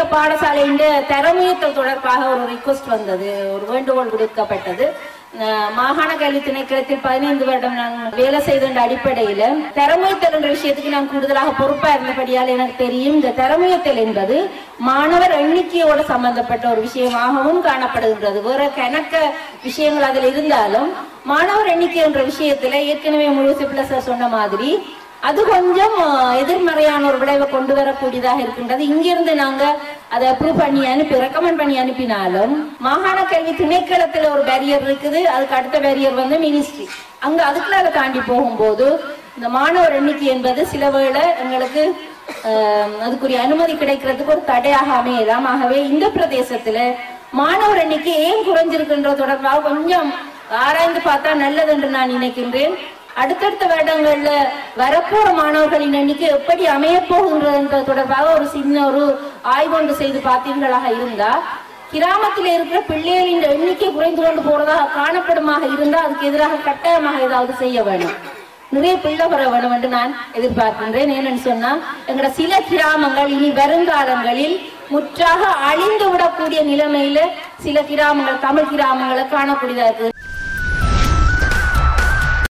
இந்த பாடசாலையின் தரமுயர்த்தல் தொடர்பாக ஒரு ரிக்வஸ்ட் வந்தது ஒரு வேண்டுகோள் விடுக்கப்பட்டது அஹ் மாகாண கல்வி திணைக்களத்தில் பதினைந்து வருடம் நான் வேலை செய்த அடிப்படையில தரமுயர்த்தல் என்ற விஷயத்துக்கு நான் கூடுதலாக பொறுப்பா இருந்தபடியால் எனக்கு தெரியும் இந்த தரமுயர்த்தல் என்பது மாணவர் எண்ணிக்கையோடு சம்பந்தப்பட்ட ஒரு விஷயமாகவும் காணப்படுகின்றது வேற கணக்க விஷயங்கள் அதில் இருந்தாலும் மாணவர் எண்ணிக்கை என்ற விஷயத்துல ஏற்கனவே முழு பிளஸ் சொன்ன மாதிரி அது கொஞ்சம் அஹ், எதிர்மறையான ஒரு விளைவை கொண்டு வரக்கூடியதாக இருக்கின்றது இங்கிருந்து நாங்க அதை அப்ரூவ் பண்ணி அனுப்பி ரெக்கமெண்ட் பண்ணி அனுப்பினாலும் மாகாண கல்வி திணைக்களத்துல ஒரு பேரியர் இருக்குது அதுக்கு அடுத்த பேரியர் வந்து மினிஸ்ட்ரி அங்க அதுக்குள்ள அதை தாண்டி போகும்போது இந்த மாணவர் எண்ணிக்கை என்பது சில வேளை எங்களுக்கு அஹ், அதுக்குரிய அனுமதி கிடைக்கிறதுக்கு ஒரு தடையாக அமையலாம் ஆகவே இந்த பிரதேசத்துல மாணவர் எண்ணிக்கை ஏன் குறைஞ்சிருக்கின்ற தொடர்பாக கொஞ்சம் ஆராய்ந்து பார்த்தா நல்லது என்று நான் நினைக்கின்றேன் அடுத்தடுத்த வருடங்கள்ல வரப்போற மாணவர்களின் எண்ணிக்கை எப்படி அமைய போகின்றது என்பது தொடர்பாக ஒரு சின்ன ஒரு ஆய்வு ஒன்று செய்து பார்த்தீர்களாக இருந்தா கிராமத்தில் இருக்கிற பிள்ளைகளின் எண்ணிக்கை குறைந்து கொண்டு போறதாக காணப்படுமாக இருந்தா அதுக்கு எதிராக கட்டாயமாக ஏதாவது செய்ய வேணும் நிறைய பிள்ளை பெற வேணும் என்று நான் எதிர்பார்க்கின்றேன் ஏன்னு சொன்னா எங்கட சில கிராமங்கள் இனி வருங்காலங்களில் முற்றாக அழிந்து விடக்கூடிய நிலைமையில சில கிராமங்கள் தமிழ் கிராமங்களை காணக்கூடியதா இருக்கு